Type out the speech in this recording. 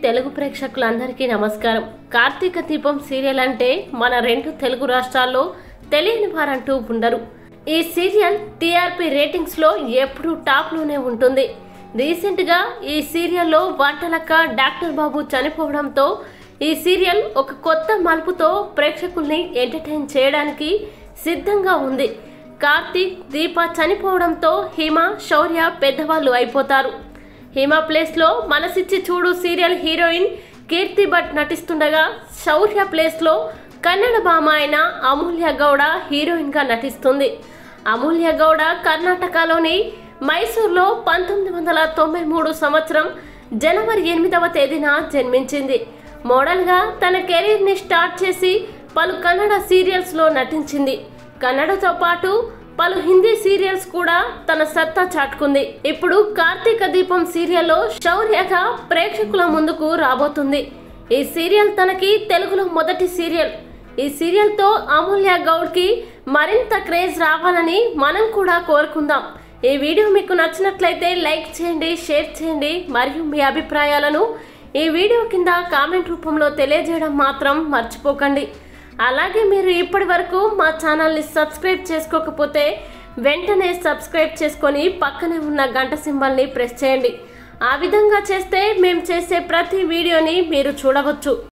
తెలుగు ప్రేక్షకులందరికీ నమస్కారం కార్తీక దీపం సీరియల్ అంటే మన రెండు తెలుగు రాష్ట్రాల్లో తెలియని వారంటూ ఉండరు ఈ సీరియల్ టీఆర్పీ రేటింగ్స్లో ఎప్పుడూ టాప్లోనే ఉంటుంది రీసెంట్గా ఈ సీరియల్లో వంటలక్క డాక్టర్ బాబు చనిపోవడంతో ఈ సీరియల్ ఒక కొత్త మలుపుతో ప్రేక్షకుల్ని ఎంటర్టైన్ చేయడానికి సిద్ధంగా ఉంది కార్తీక్ దీప చనిపోవడంతో హిమ శౌర్య పెద్దవాళ్ళు అయిపోతారు హిమ ప్లేస్లో మనసిచ్చి చూడు సీరియల్ హీరోయిన్ కీర్తి భట్ నటిస్తుండగా శౌర్య ప్లేస్లో కన్నడ భామ అయిన అమూల్య గౌడ హీరోయిన్గా నటిస్తుంది అమూల్య గౌడ కర్ణాటకలోని మైసూర్లో పంతొమ్మిది వందల తొంభై మూడు సంవత్సరం జనవరి ఎనిమిదవ తేదీన జన్మించింది మోడల్గా తన కెరీర్ని స్టార్ట్ చేసి పలు కన్నడ సీరియల్స్లో నటించింది కన్నడతో పాటు పలు హిందీ సీరియల్స్ కూడా తన సత్తా చాటుకుంది ఇప్పుడు కార్తీక దీపం సీరియల్లో శౌర్యగా ప్రేక్షకుల ముందుకు రాబోతుంది ఈ సీరియల్ తనకి తెలుగులో మొదటి సీరియల్ ఈ సీరియల్తో అమూల్య గౌడ్కి మరింత క్రేజ్ రావాలని మనం కూడా కోరుకుందాం ఈ వీడియో మీకు నచ్చినట్లయితే లైక్ చేయండి షేర్ చేయండి మరియు మీ అభిప్రాయాలను ఈ వీడియో కింద కామెంట్ రూపంలో తెలియజేయడం మాత్రం మర్చిపోకండి అలాగే మీరు ఇప్పటి వరకు మా ఛానల్ని సబ్స్క్రైబ్ చేసుకోకపోతే వెంటనే సబ్స్క్రైబ్ చేసుకొని పక్కనే ఉన్న గంట సింబల్ని ప్రెస్ చేయండి ఆ విధంగా చేస్తే మేము చేసే ప్రతి వీడియోని మీరు చూడవచ్చు